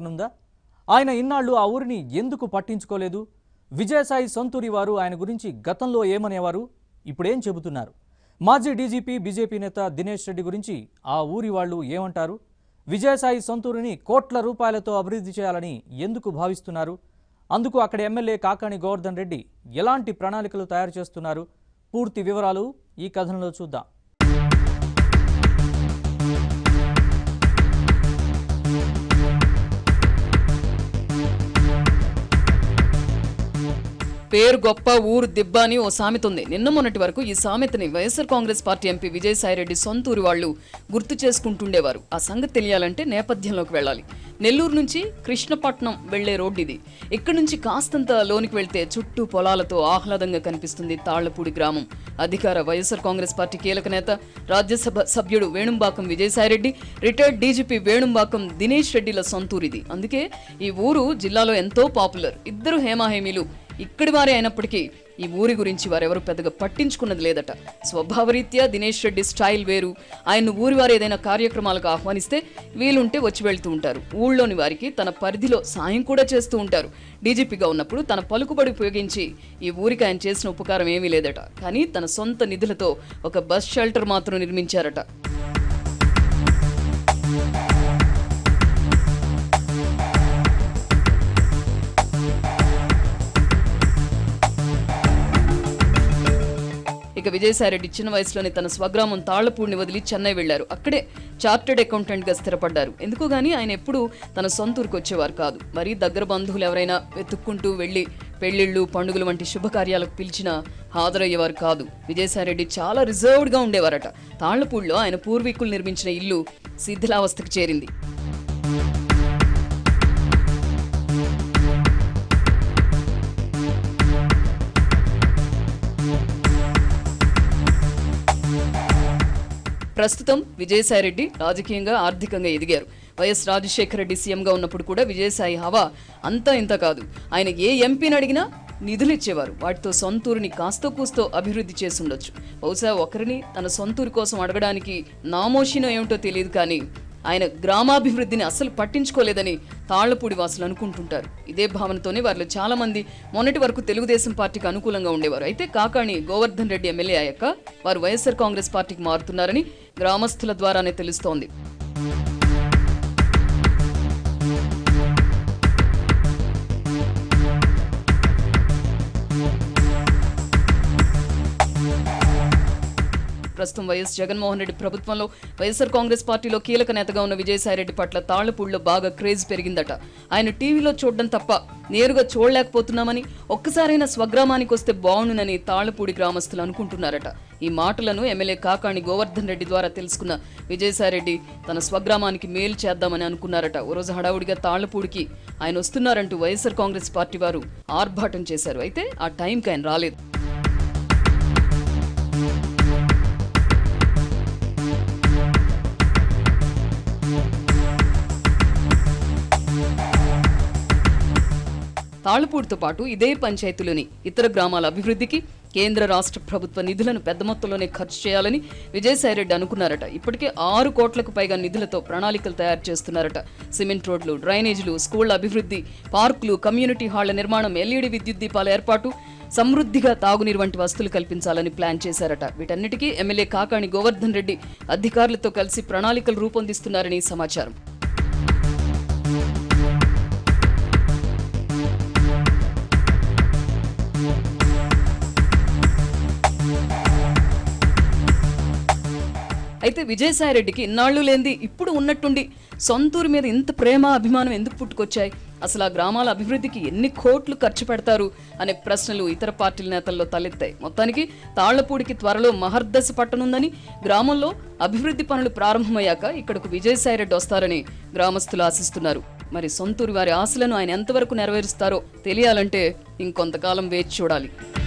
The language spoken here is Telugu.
ఉందా ఆయన ఇన్నాళ్ళు ఆ ఊరిని ఎందుకు పట్టించుకోలేదు విజయసాయి సొంతూరి వారు ఆయన గురించి గతంలో ఏమనేవారు ఇప్పుడేం చెబుతున్నారు మాజీ డీజీపీ బీజేపీ నేత దినేష్ రెడ్డి గురించి ఆ ఊరి వాళ్ళు ఏమంటారు విజయసాయి సొంతూరిని కోట్ల రూపాయలతో అభివృద్ధి చేయాలని ఎందుకు భావిస్తున్నారు అందుకు అక్కడ ఎమ్మెల్యే కాకాణి గోవర్ధన్ రెడ్డి ఎలాంటి ప్రణాళికలు తయారు చేస్తున్నారు పూర్తి వివరాలు ఈ కథనంలో చూద్దాం పేరు గొప్ప ఊరు దిబ్బ అని ఓ సామెత ఉంది నిన్న మొన్నటి వరకు ఈ సామెతని వైఎస్ఆర్ కాంగ్రెస్ పార్టీ ఎంపీ విజయసాయిరెడ్డి సొంతూరు వాళ్ళు గుర్తు చేసుకుంటుండేవారు ఆ సంగతి తెలియాలంటే నేపథ్యంలోకి వెళ్ళాలి నెల్లూరు నుంచి కృష్ణపట్నం వెళ్లే రోడ్డు ఇది ఇక్కడి నుంచి కాస్తంత లోనికి వెళ్తే చుట్టూ పొలాలతో ఆహ్లాదంగా కనిపిస్తుంది తాళ్లపూడి గ్రామం అధికార వైఎస్ఆర్ కాంగ్రెస్ పార్టీ కీలక నేత రాజ్యసభ సభ్యుడు వేణుంబాకం విజయసాయిరెడ్డి రిటైర్డ్ డీజీపీ వేణుంబాకం దినేష్ రెడ్డిల సొంతూరిది అందుకే ఈ ఊరు జిల్లాలో ఎంతో పాపులర్ ఇద్దరు హేమాహేమీలు ఇక్కడి వారే అయినప్పటికీ ఈ ఊరి గురించి వారెవరు పెద్దగా పట్టించుకున్నది లేదట స్వభావరీత్యా దినేష్ రెడ్డి స్టైల్ వేరు ఆయన ఊరి వారు ఏదైనా కార్యక్రమాలకు ఆహ్వానిస్తే వీలుంటే వచ్చి వెళ్తూ ఉంటారు ఊళ్ళోని వారికి తన పరిధిలో సాయం కూడా చేస్తూ ఉంటారు డీజీపీగా ఉన్నప్పుడు తన పలుకుబడి ఉపయోగించి ఈ ఊరికి ఆయన చేసిన ఉపకారం ఏమీ లేదట కానీ తన సొంత నిధులతో ఒక బస్ షెల్టర్ మాత్రం నిర్మించారట ఇక విజయసాయిరెడ్డి చిన్న వయసులోనే తన స్వగ్రామం తాళ్లపూడిని వదిలి చెన్నై వెళ్లారు అక్కడే చార్టెడ్ అకౌంటెంట్ గా స్థిరపడ్డారు ఎందుకు గానీ ఆయన ఎప్పుడూ తన సొంత ఊరికి వచ్చేవారు కాదు మరి దగ్గర బంధువులు ఎవరైనా వెతుక్కుంటూ వెళ్లి పెళ్లిళ్ళు పండుగలు వంటి శుభకార్యాలకు పిలిచినా హాజరయ్యేవారు కాదు విజయసాయిరెడ్డి చాలా రిజర్వ్డ్ గా ఉండేవారట తాళ్లపూడిలో ఆయన పూర్వీకులు నిర్మించిన ఇల్లు శిథిలావస్థకు చేరింది ప్రస్తుతం విజయసాయిరెడ్డి రాజకీయంగా ఆర్థికంగా ఎదిగారు వైఎస్ రాజశేఖర రెడ్డి సీఎంగా ఉన్నప్పుడు కూడా విజయసాయి హవా అంతా ఇంత కాదు ఆయన ఏ ఎంపీని అడిగినా నిధులు ఇచ్చేవారు వాటితో సొంతూరుని కాస్తో కూస్తో అభివృద్ధి చేసి ఉండొచ్చు బహుశా ఒకరిని తన సొంతూరు కోసం అడగడానికి నామోషినో ఏమిటో తెలియదు కానీ ఆయన గ్రామాభివృద్ధిని అస్సలు పట్టించుకోలేదని తాళ్లపూడి వాసులు అనుకుంటుంటారు ఇదే భావనతోనే వారిలో చాలా మంది మొన్నటి వరకు తెలుగుదేశం పార్టీకి అనుకూలంగా ఉండేవారు అయితే కాకాణి గోవర్ధన్ రెడ్డి ఎమ్మెల్యే అయ్యాక వారు వైఎస్ఆర్ కాంగ్రెస్ పార్టీకి మారుతున్నారని గ్రామస్తుల ద్వారానే తెలుస్తోంది ప్రస్తుతం వైఎస్ జగన్మోహన్ రెడ్డి ప్రభుత్వంలో వైఎస్ఆర్ కాంగ్రెస్ పార్టీలో కీలక నేతగా ఉన్న విజయసాయిరెడ్డి పట్ల తాళ్లపూడిలో బాగా క్రేజ్ పెరిగిందట ఆయన టీవీలో చూడడం తప్ప నేరుగా చూడలేకపోతున్నామని ఒక్కసారైనా స్వగ్రామానికి వస్తే బాగుండునని తాళ్లపూడి గ్రామస్తులు అనుకుంటున్నారట ఈ మాటలను ఎమ్మెల్యే కాకాణి గోవర్ధన్ రెడ్డి ద్వారా తెలుసుకున్న విజయసాయిరెడ్డి తన స్వగ్రామానికి మేలు చేద్దామని అనుకున్నారట ఓ రోజు హడావుడిగా తాళ్లపూడికి ఆయన వస్తున్నారంటూ వైఎస్ఆర్ కాంగ్రెస్ పార్టీ వారు ఆర్భాటం చేశారు అయితే ఆ టైంకి ఆయన రాలేదు తాళ్లపూడితో పాటు ఇదే పంచాయతీలోని ఇతర గ్రామాల అభివృద్ధికి కేంద్ర రాష్ట్ర ప్రభుత్వ నిధులను పెద్ద మొత్తంలోనే ఖర్చు చేయాలని విజయసాయిరెడ్డి అనుకున్నారట ఇప్పటికే ఆరు కోట్లకు పైగా నిధులతో ప్రణాళికలు తయారు చేస్తున్నారట సిమెంట్ రోడ్లు డ్రైనేజీలు స్కూళ్ల అభివృద్ధి పార్కులు కమ్యూనిటీ హాళ్ల నిర్మాణం ఎల్ఈడి విద్యుత్ దీపాల ఏర్పాటు సమృద్ధిగా తాగునీరు వంటి వస్తువులు కల్పించాలని ప్లాన్ చేశారట వీటన్నిటికీ ఎమ్మెల్యే కాకాణి గోవర్ధన్ రెడ్డి అధికారులతో కలిసి ప్రణాళికలు రూపొందిస్తున్నారని సమాచారం అయితే విజయసాయిరెడ్డికి ఇన్నాళ్ళు లేంది ఇప్పుడు ఉన్నట్టుండి సొంతూరు మీద ఇంత ప్రేమ అభిమానం ఎందుకు పుట్టుకొచ్చాయి అసలు ఆ గ్రామాల అభివృద్ధికి ఎన్ని కోట్లు ఖర్చు పెడతారు అనే ప్రశ్నలు ఇతర పార్టీల నేతల్లో తలెత్తాయి మొత్తానికి తాళ్లపూడికి త్వరలో మహర్దశ పట్టనుందని గ్రామంలో అభివృద్ధి పనులు ప్రారంభమయ్యాక ఇక్కడకు విజయసాయిరెడ్డి వస్తారని గ్రామస్తులు ఆశిస్తున్నారు మరి సొంతూరు వారి ఆశలను ఆయన ఎంతవరకు నెరవేరుస్తారో తెలియాలంటే ఇంకొంతకాలం వేచి చూడాలి